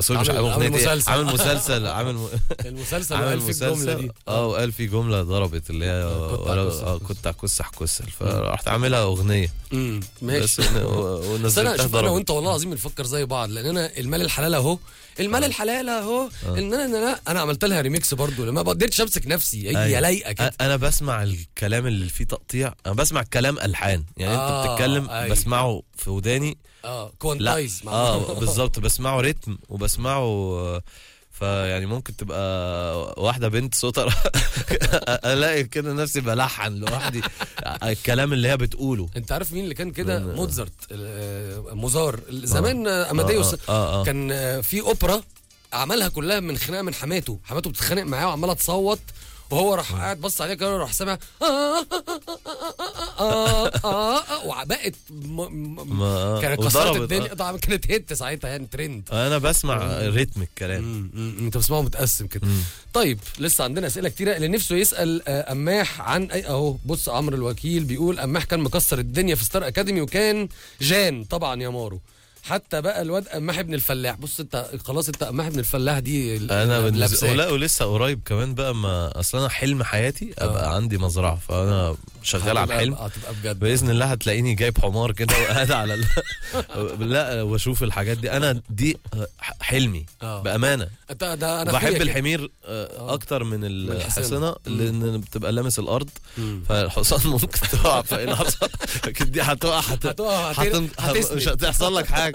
سوري مش عامل- عامل عامل اغنيه إيه؟ مسلسل. عامل مسلسل عامل م... المسلسل عامل وقال في الجمله مسلسل دي اه وقال في جمله ضربت اللي هي كنت ولا- هكسح آه، كسل. كنت هكسح كسل فرحت عاملها اغنيه امم بس ماشي ون- و- بس انا ونزلتها شوف انا ضربت وانت والله العظيم بنفكر زي بعض لان انا المال الحلال اهو المال الحلال اهو ان انا انا انا عملت لها ريميكس برضو لما ما قدرتش امسك نفسي هي أيوة. لايقه كده أ- انا بسمع الكلام اللي فيه تقطيع انا بسمع كلام الحان يعني آه، انت بتتكلم أيوة. بسمعه في وداني اه لا كوانتايز مع- اه بالظبط بسمعه ريتم وبسمعه آه، فيعني ممكن تبقى واحده بنت صوتها الاقي كده نفسي بلحن لوحدي الكلام اللي هي بتقوله انت عارف مين اللي كان كده من- موتزارت آه، موزار زمان آه، اماديوس آه آه آه. كان آه، في اوبرا عملها كلها من خناقه من حماته حماته بتتخانق معاه وعماله تصوت وهو راح قاعد بص عليها كده راح سامع آه، آه، آه، آه، آه، وبقت م- م- ما- آه. كانت كسرت وضربت، الدنيا آه. طبعا كانت هيت ساعتها يعني ترند انا بسمع ريتم الكلام مم، مم، انت بتسمعه متقسم كده مم. طيب لسه عندنا اسئله كتيره اللي نفسه يسال آه، اماح عن اي اهو بص عمرو الوكيل بيقول اماح كان مكسر الدنيا في ستار اكاديمي وكان جان طبعا يا مارو حتى بقى الواد اماح ابن الفلاح بص انت خلاص انت اماح ابن الفلاح دي ال- انا بالنسبه لابساك. لا ولسه قريب كمان بقى ما اصل انا حلم حياتي ابقى عندي مزرعه فانا شغال على هتبقى- الحلم هتبقى بجد باذن الله هتلاقيني جايب حمار كده وقاعد على ال... لا واشوف الحاجات دي انا دي حلمي آه. بامانه انت ده انا بحب أخويا كده. الحمير آه، اكتر من الحصانة. الحصانه لان بتبقى لامس الارض مم. فالحصان ممكن تقع فايه اللي حصل لكن دي هتقع هت... هتقع، هتر- هتن... هتسند. مش هتحصل لك حاجه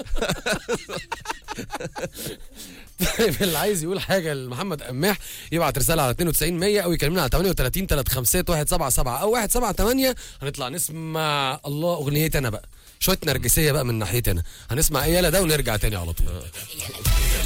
طيب اللي عايز يقول حاجه لمحمد قماح يبعت رساله على 92 100 او يكلمنا على 38 35 177 او 178 هنطلع نسمع الله اغنيتي انا بقى شويه نرجسيه بقى من ناحيتي انا هنسمع ايه يلا ده ونرجع تاني على طول